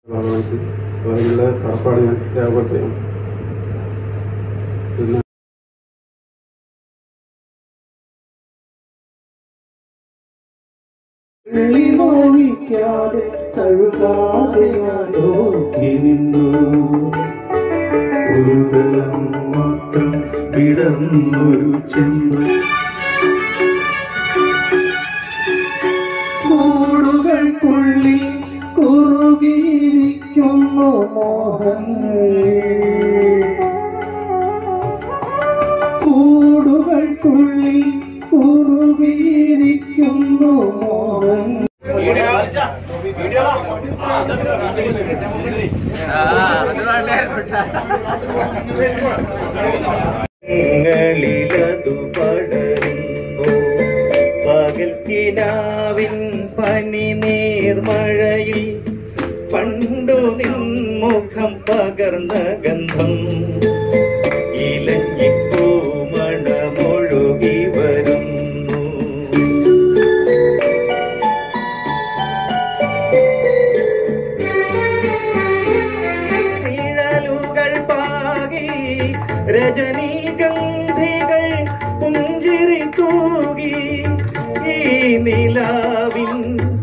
ഭാഗമായിട്ട് അതിനുള്ള കടപ്പാട് ഞാൻ രേഖപ്പെടുത്തുകയും പിന്നെ വെള്ളി മോഹിക്കാതെ തഴുകാതെ ഞാൻ നോക്കി നിന്നു ഒരു തലം മാത്രം വിടന്നൊരു ചെമ്പ് കൂടുകൾക്കുള്ളിൽ കുറുകിയിരിക്കുന്നു മോഹങ്ങൾ കൂടുകൾക്കുള്ളിൽ കുറുകിയിരിക്കുന്നു മോഹങ്ങൾ ങ്ങളിലതു പടരുന്നു പകൽ കിനാവിൻ പനി നീർമഴയിൽ പണ്ടു നിൻമുഖം പകർന്ന ഗന്ധം ഇലഞ്ഞിപ്പൂ മണമൊഴുകി വരുന്നു നിഴലുകൾ പാകി രജനീഗന്ധികൾ പുഞ്ചിരി തൂകി ഈ നിലാവിൻ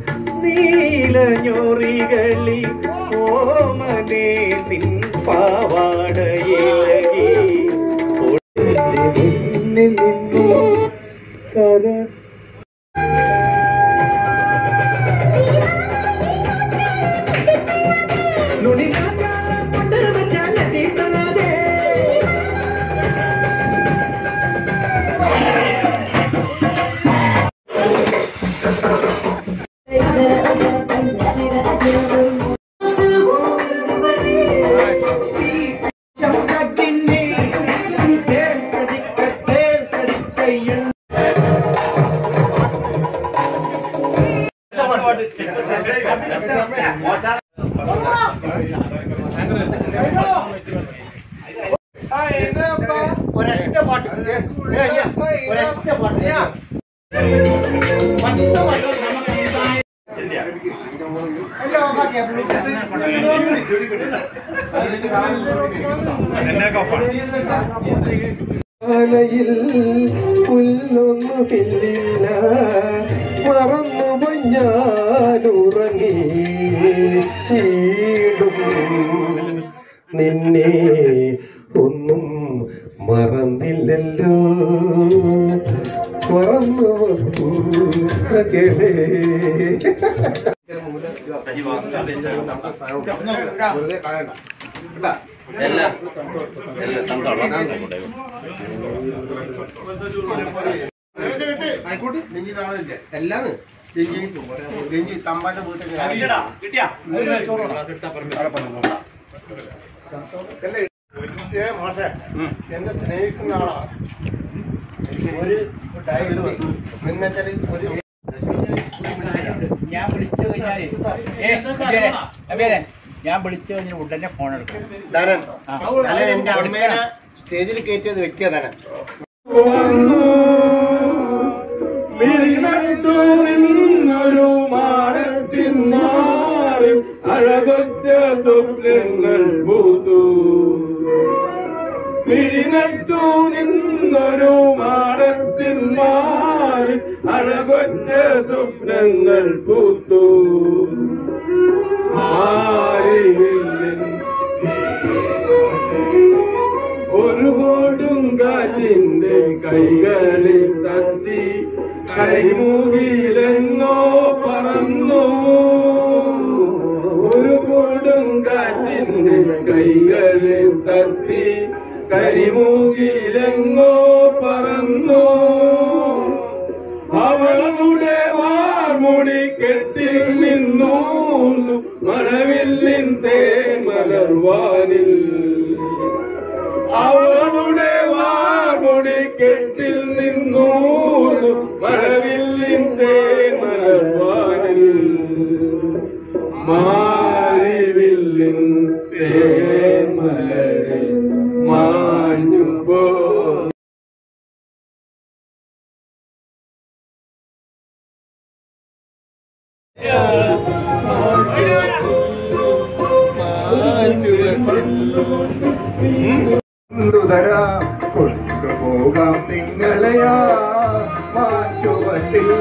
നീലഞ്ഞൊറികളിൽ ഓമനേ നിൻ പാവാടയിലകി മുന്നിൽ നിന്നു കര ഒരൊറ്റ പാട്ട് ഒരൊറ്റ പാട്ട് പത്ത് വർഷം നമുക്ക് ആലയിൽ പുല്ലൊന്നു പിന്നില്ല മറന്നു ഞാനുറങ്ങി വീടും നിന്നെ ഒന്നും മറന്നില്ലല്ലോ മറന്നു വക്കൂ അകലെ എല്ലാം രഞ്ജി തമ്പാന്റെ വീട്ടിൽ ഏ മോശേ എന്നെ സ്നേഹിക്കുന്ന ആളാണ് ഒരു ഡയറി വന്നു എന്നുവെച്ചാല് ഒരു ഞാൻ വിളിച്ചു കഴിഞ്ഞാല് ഏ, അബിയരെ, അബിയരെ, ഞാൻ വിളിച്ചു കഴിഞ്ഞാൽ ഉടനെ ഫോൺ എടുക്കും ധനൻ ധനൻ എന്റെ അമ്മേനെ സ്റ്റേജിൽ കയറ്റിയത് വ്യക്തിയാ ധനൻ നിന്നൊരു മാടത്തിൻ മാറി അഴകൊറ്റ സ്വപ്നങ്ങൾ പൂത്തു പിഴിനട്ടു നിന്നൊരു മാടത്തിൻ മാറി അഴകൊറ്റ സ്വപ്നങ്ങൾ പൂത്തു ആരിവില്ലിൻ ഒരു കോടും കാറ്റിന്റെ കൈകളിൽ തത്തി കൈമുകിലെങ്ങോ പറന്നു ഒരു കോടും കാറ്റിന്റെ കൈകളിൽ തത്തി കരിമുകിലെങ്ങോ പറന്നു അവളുടെ വാർമുടി കെട്ടിൽ നിന്നു മണവില്ലിൻ തേമലർവാനിൽ അവളുടെ വാർമുടി കെട്ടിൽ നിന്നു മഴവില്ലിൻ തേമലർവാനിൽ മാരിവില്ലിൻ തേമലരിൽ മാഞ്ഞു പോ ആ കൊണ്ടുതരാ കൊണ്ടുപോകാം നിങ്ങളെയാ മാറ്റുവത്തിൽ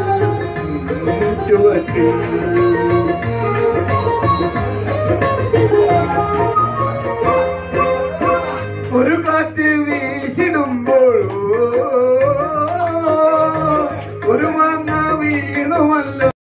ചുവത്തിൽ ഒരു കാറ്റ് വീശിടുമ്പോൾ ഒരു മാങ്ങ വീണുമല്ലോ